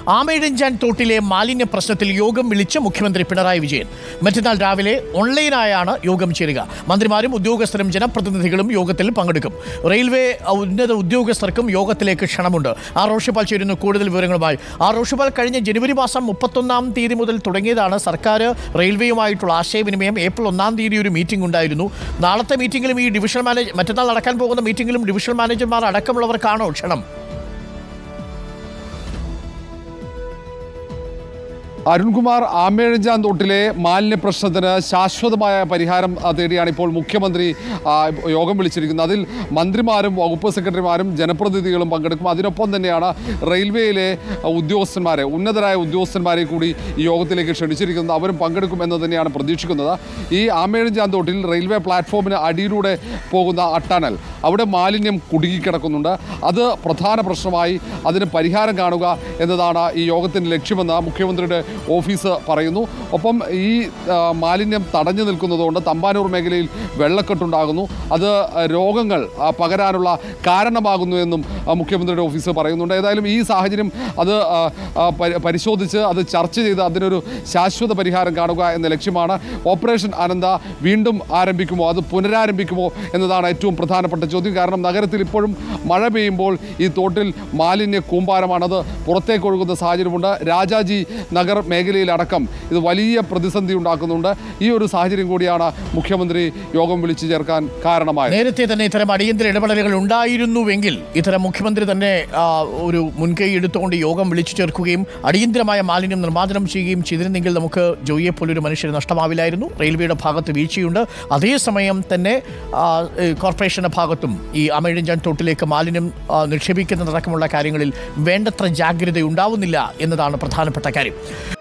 ആമയിഴഞ്ചാൻ തോട്ടിലെ മാലിന്യ പ്രശ്നത്തിൽ യോഗം വിളിച്ച് മുഖ്യമന്ത്രി പിണറായി വിജയൻ മറ്റന്നാൾ രാവിലെ ഓൺലൈനായാണ് യോഗം ചേരുക മന്ത്രിമാരും ഉദ്യോഗസ്ഥരും ജനപ്രതിനിധികളും യോഗത്തിൽ പങ്കെടുക്കും റെയിൽവേ ഉന്നത ഉദ്യോഗസ്ഥർക്കും യോഗത്തിലേക്ക് ക്ഷണമുണ്ട് ആർ റോഷിപ്പാൽ ചേരുന്നു കൂടുതൽ വിവരങ്ങളുമായി ആർ റോഷിപ്പാൽ കഴിഞ്ഞ ജനുവരി മാസം മുപ്പത്തൊന്നാം തീയതി മുതൽ തുടങ്ങിയതാണ് സർക്കാർ റെയിൽവേയുമായിട്ടുള്ള ആശയവിനിമയം ഏപ്രിൽ ഒന്നാം തീയതി ഒരു മീറ്റിംഗ് ഉണ്ടായിരുന്നു നാളത്തെ മീറ്റിംഗിലും ഈ ഡിവിഷണൽ മാനേജ് മറ്റന്നാൾ നടക്കാൻ പോകുന്ന മീറ്റിംഗിലും ഡിവിഷണൽ മാനേജർമാർ അടക്കമുള്ളവർക്കാണോ ക്ഷണം അരുൺകുമാർ ആമേഴഞ്ചാൻ തോട്ടിലെ മാലിന്യ പ്രശ്നത്തിന് ശാശ്വതമായ പരിഹാരം ആ, തേടിയാണ് ഇപ്പോൾ മുഖ്യമന്ത്രി ആ, യോഗം വിളിച്ചിരിക്കുന്നത് അതിൽ മന്ത്രിമാരും വകുപ്പ് സെക്രട്ടറിമാരും ജനപ്രതിനിധികളും പങ്കെടുക്കും അതിനൊപ്പം തന്നെയാണ് റെയിൽവേയിലെ ആ, ഉദ്യോഗസ്ഥന്മാരെ ഉന്നതരായ ഉദ്യോഗസ്ഥന്മാരെ കൂടി ഈ യോഗത്തിലേക്ക് ക്ഷണിച്ചിരിക്കുന്നത് അവരും പങ്കെടുക്കും എന്ന് തന്നെയാണ് പ്രതീക്ഷിക്കുന്നത് ഈ ആമേഴഞ്ചാൻ തോട്ടിൽ റെയിൽവേ പ്ലാറ്റ്ഫോമിന് അടിയിലൂടെ പോകുന്ന ആ ടണൽ അവിടെ മാലിന്യം കുടുങ്ങിക്കിടക്കുന്നുണ്ട് അത് പ്രധാന പ്രശ്നമായി അതിന് പരിഹാരം കാണുക എന്നതാണ് ഈ യോഗത്തിൻ്റെ ലക്ഷ്യമെന്ന് മുഖ്യമന്ത്രിയുടെ ഓഫീസ് പറയുന്നു ഒപ്പം ഈ ആ, മാലിന്യം തടഞ്ഞു നിൽക്കുന്നതുകൊണ്ട് തമ്പാനൂർ മേഖലയിൽ വെള്ളക്കെട്ടുണ്ടാകുന്നു അത് രോഗങ്ങൾ ആ, പകരാനുള്ള കാരണമാകുന്നു എന്നും ആ, മുഖ്യമന്ത്രിയുടെ ഓഫീസ് പറയുന്നുണ്ട് ഏതായാലും ഈ സാഹചര്യം അത് ആ, ആ, പരി- പരിശോധിച്ച് അത് ചർച്ച ചെയ്ത് അതിനൊരു ശാശ്വത പരിഹാരം കാണുക എന്ന ലക്ഷ്യമാണ് ഓപ്പറേഷൻ അനന്ത വീണ്ടും ആരംഭിക്കുമോ അത് പുനരാരംഭിക്കുമോ എന്നതാണ് ഏറ്റവും പ്രധാനപ്പെട്ട ചോദ്യം കാരണം നഗരത്തിൽ ഇപ്പോഴും മഴ പെയ്യുമ്പോൾ ഈ തോട്ടിൽ മാലിന്യ കൂമ്പാരമാണത് പുറത്തേക്ക് ഒഴുകുന്ന സാഹചര്യമുണ്ട് രാജാജി നഗർ മേഖലയിലടക്കം ഇത് വലിയ പ്രതിസന്ധി ഉണ്ടാക്കുന്നുണ്ട് ഈ ഒരു സാഹചര്യം കൂടിയാണ് മുഖ്യമന്ത്രി യോഗം വിളിച്ചു ചേർക്കാൻ കാരണമായത് നേരത്തെ തന്നെ ഇത്തരം അടിയന്തര ഇടപെടലുകൾ ഉണ്ടായിരുന്നുവെങ്കിൽ ഇത്തരം മുഖ്യമന്ത്രി തന്നെ ആ, ഒരു മുൻകൈ എടുത്തുകൊണ്ട് യോഗം വിളിച്ചു ചേർക്കുകയും അടിയന്തരമായ മാലിന്യം നിർമ്മാർജ്ജനം ചെയ്യുകയും ചെയ്തിരുന്നെങ്കിൽ നമുക്ക് ജോയിയെ പോലൊരു മനുഷ്യന് നഷ്ടമാവില്ലായിരുന്നു റെയിൽവേയുടെ ഭാഗത്ത് വീഴ്ചയുണ്ട് അതേസമയം തന്നെ ആ, ഏ, കോർപ്പറേഷന്റെ ഭാഗത്തും ഈ അമേഴഞ്ചാൻ തോട്ടിലേക്ക് മാലിന്യം ആ, നിക്ഷേപിക്കുന്നതടക്കമുള്ള കാര്യങ്ങളിൽ വേണ്ടത്ര ജാഗ്രത ഉണ്ടാവുന്നില്ല എന്നതാണ് പ്രധാനപ്പെട്ട കാര്യം